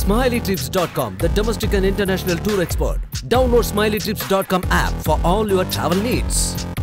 SmileyTrips.com, the domestic and international tour expert. Download SmileyTrips.com app for all your travel needs.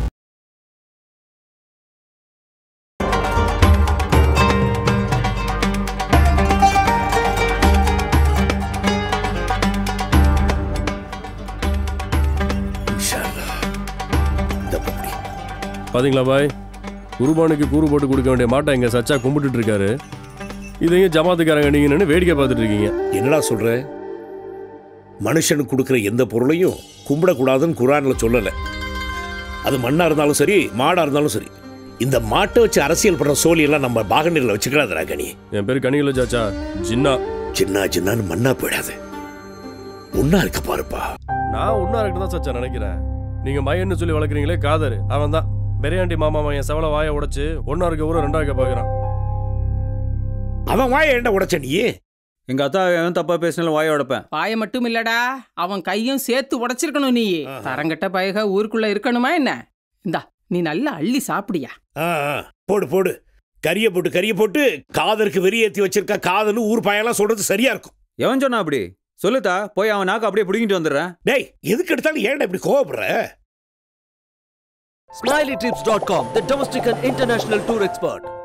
பாத்தீங்களா பாய் குருபானுக்கு கூறு போட்டு கொடுக்க வேண்டிய மாட்டை எங்க சச்சா கும்பிட்டுட்டு இருக்காரு இதையும் ஜமாத்துக்காரங்க நீங்க நின்னு வேடிக்கை பார்த்துட்டு இருக்கீங்க என்னடா சொல்ற மனுஷனுக்கு கொடுக்குற எந்த பொருளையும் கும்பிடக்கூடாதுன்னு குரான்ல சொல்லல அது மண்ணா இருந்தாலும் சரி மாடா இருந்தாலும் சரி இந்த மாட்டை வச்சு அரசியல் பண்ற சோழி எல்லாம் நம்ம பாகநீர்ல வச்சுக்கிறாதடா கனி என் பேர் கனிகள சாச்சா ஜின்னா சின்ன சின்னான்னு மண்ணா போயிடாது ஒன்னா இருக்க பாருப்பா நான் ஒன்னா இருக்கு தான் சச்சா நினைக்கிறேன் நீங்க மையன்னு சொல்லி வளர்க்குறீங்களே காதர் அவன் தான் பெரியாண்டி மாமா என் செவல வாயை உடைச்சு ஒன்னா இருக்க ஊரை ரெண்டா இருக்க பாக்குறான் அவன் வாய ஏன்டா உடைச்ச நீ எங்க அத்தா எவன் தப்பா பேசினாலும் வாய உடைப்பேன் வாயை மட்டும் இல்லடா அவன் கையும் சேர்த்து உடைச்சிருக்கணும் நீ ஆஹா. தரங்கட்ட பயக ஊருக்குள்ள இருக்கணுமா என்ன இந்தா நீ நல்லா அள்ளி சாப்பிடியா ஆ, ஆ, போடு போடு கரிய போட்டு கரிய போட்டு காதலுக்கு வெறியேத்தி வச்சிருக்க காதல் ஊர் பயெல்லாம் சொல்றது சரியா இருக்கும் எவன் சொன்னா அப்படி சொல்லுதா போய் அவன் நாக்கு அப்படியே பிடிங்கிட்டு வந்துடுறேன் டேய் எதுக்கு எடுத்தாலும் ஏன்டா இப்படி கோவப்படுற SmileyTrips.com, the domestic and international tour expert.